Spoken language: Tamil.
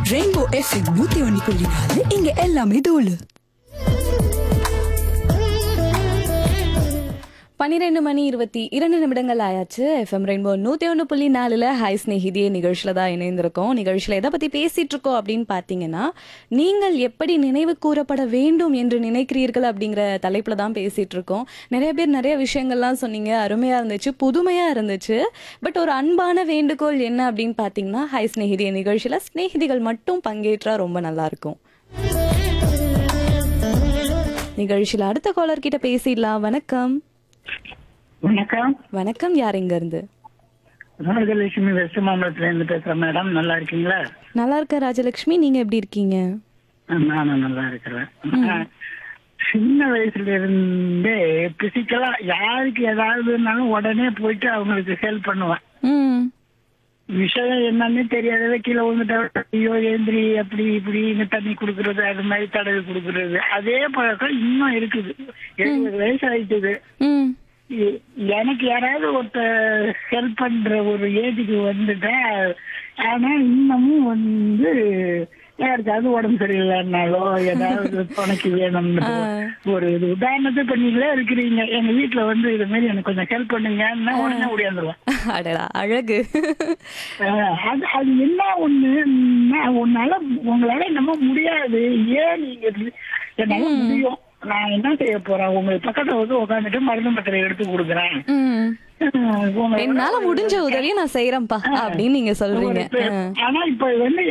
ரெயின்போ எஃப்எம் நூத்தி ஒன்னு புள்ளி நாலு இங்க எல்லாமே தூளு பன்னிரெண்டு மணி இருபத்தி இரண்டு நிமிடங்கள் ஆயாச்சு எஃப்எம் ரெயின்போ நூத்தி ஒன்று புள்ளி நாலுல ஹாய் ஸ்நேகிதியே நிகழ்ச்சியில தான் இணைந்திருக்கோம் நிகழ்ச்சியில எதை பத்தி பேசிட்டு இருக்கோம் அப்படின்னு பாத்தீங்கன்னா நீங்கள் எப்படி நினைவு கூறப்பட வேண்டும் என்று நினைக்கிறீர்கள் அப்படிங்கிற தலைப்புல தான் பேசிட்டு இருக்கோம் நிறைய பேர் நிறைய விஷயங்கள்லாம் சொன்னீங்க அருமையா இருந்துச்சு புதுமையா இருந்துச்சு பட் ஒரு அன்பான வேண்டுகோள் என்ன அப்படின்னு பாத்தீங்கன்னா ஹாய் ஸ்நேகிதியே நிகழ்ச்சியில ஸ்நேகிதிகள் மட்டும் பங்கேற்றா ரொம்ப நல்லா இருக்கும் நிகழ்ச்சியில அடுத்த காலர் கிட்ட பேசிடலாம் வணக்கம் வணக்கம் வணக்கம் யார் இங்க இருந்து ராஜலட்சுமி வெஸ்ட் மாம்பலத்துல இருந்து பேசுறேன் மேடம் நல்லா இருக்கீங்களா நல்லா இருக்க ராஜலட்சுமி நீங்க எப்படி இருக்கீங்க நானும் நல்லா இருக்கிறேன் நான் சின்ன வயசுல இருந்தே பிசிக்கலா யாருக்கு ஏதாவதுனாலும் உடனே போயிட்டு அவங்களுக்கு ஹெல்ப் பண்ணுவேன் ம் விஷயம் என்னன்னு தெரியாதவே கீழே வந்துட்டா ஐயோ ஏந்திரி அப்படி இப்படின்னு தண்ணி குடுக்கறது அது மாதிரி தடவி குடுக்கறது அதே பழக்கம் இன்னும் இருக்குது எழுபது வயசு ஆயிட்டுது ம் எ- எனக்கு யாராவது ஒருத்தர் ஹெல்ப் பண்ற ஒரு ஏஜுக்கு வந்துட்டேன் ஆனா இன்னமும் வந்து யாருக்காவது உடம்பு சரியில்லைன்னாலோ ஏதாவது துணைக்கு வேணும்னு ஒரு இது உதாரணத்துக்கு இப்ப நீங்களே இருக்கிறீங்க எங்க வீட்டுல வந்து இது மாதிரி எனக்கு கொஞ்சம் ஹெல்ப் பண்ணுங்கன்னா உடனே ஓடியாந்துருவேன் அடடா அழகு அஹ் அது அது என்ன ஒண்ணுன்னா உன்னால உங்களால என்னமோ முடியாது ஏன் நீங்க இப்படி- என்னால முடியும் நான் என்ன செய்ய போறேன் உங்க பக்கத்துல வந்து உட்காந்துட்டு மருந்து மாத்திரை எடுத்து கொடுக்குறேன் ம் அஹ் உங்களோட என்னால முடிஞ்ச உதவியை நான் செய்யறேன்ப்பா அப்படின்னு நீங்க சொல்றீங்க ஒரு பே- ஆனா இப்ப வந்து